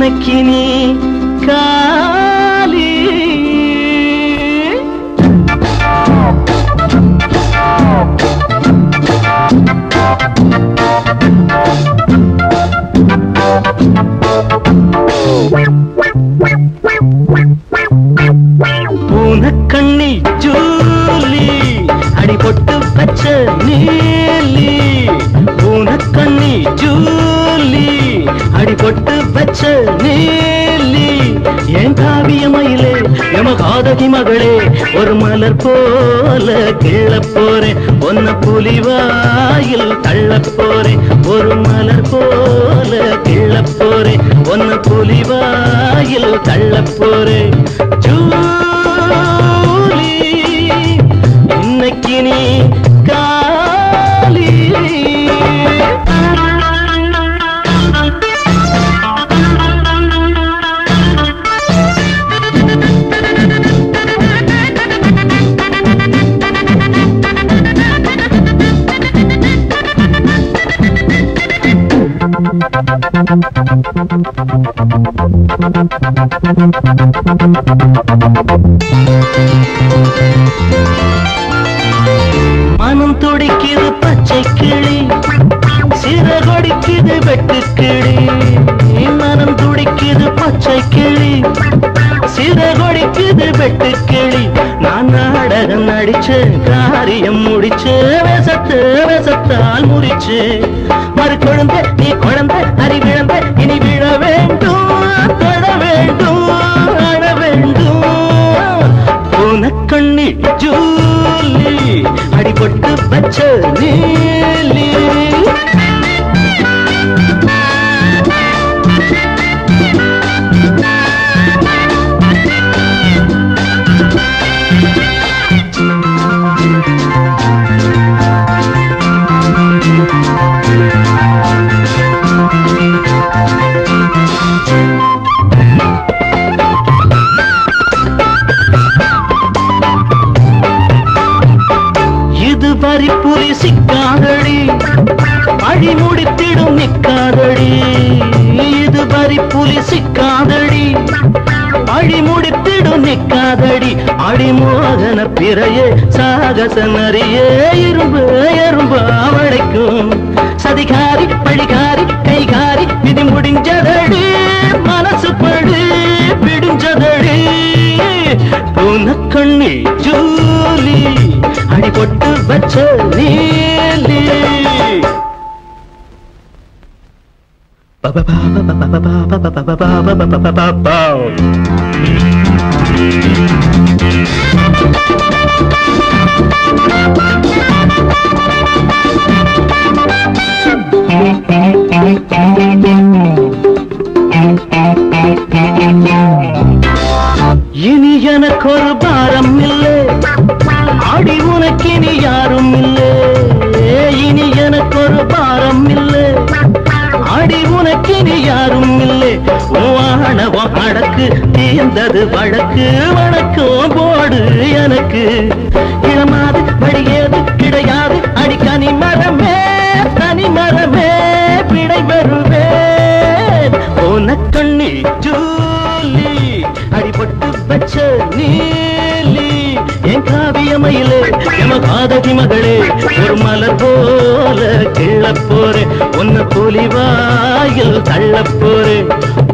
இன்னைக்கு நீ காலி பூனக்கண்ணி ஜூலி அடிபொட்டு பச்ச நீலி பூனக்கண்ணி ஜூலி அடிபொட்டு பச்ச நீலி என் காவிய மயிலே எம காதகி மகளே ஒரு மலர் போல கிள்ள போறேன் ஒன்ன புலிவாயில் தள்ள போறேன் ஒரு மலர் போல கிள்ள போறேன் ஒன்ன புலிவாயில் தள்ள போறேன் ஜூலி இன்னைக்கு நீ காலி மனம் துடிக்குது பச்சை கிளி சிறகொடிக்குது வெட்டு கிளி மனம் துடிக்குது பச்சை கிளி சிறகொடிக்குது வெட்டு கிளி நான் நாடகம் நடிச்சு காரியம் முடிச்சு விசத்து விசத்தால் முறிச்சு மறு குழந்தை நீ குழந்தை அறிவிழந்த இனி விழ வேண்டும் தொட வேண்டும் அழ வேண்டும் பூனக்கண்ணி ஜூலி அடிபட்டு பச்ச நீலி இது வரி புலி சிக்காதடி அழி முடித்திடும் நிக்காதடி இது வரி புலி சிக்காதடி அழி முடித்திடும் நிக்காதடி அடிமோகன பிறையே சாகச நரியே இரும்பு எறும்பு அவளைக்கும் சதிகாரி பழிகாரி கைகாரி விதி முடிஞ்சதடி மனசு படு பிடிஞ்சதடி பூனக்கண்ணி ஜூலி அடிபட்டு வச்ச நீலி இனி எனக்கு ஒரு பாரம் இல்லை அடி உனக்கு இனி யாரும் இல்லை இனி எனக்கு ஒரு பாரம் இல்லை அடி உனக்கு இனி யாரும் இல்லை ஆணவம் அடக்கு தீர்ந்தது வழக்கு வழக்கம் போடு எனக்கு இளமாது வழியேது கிடையாது அடி கனி மரமே தனி மரமே பிழை வருவேன் உனக்கண்ணி ஜூலி அடிபட்டு வச்ச நீலி என் காவியமையிலே எம காதகி மகளே ஒரு மலர் போல கிள்ள போறேன் உன்ன புலிவாயில் தள்ள போறேன்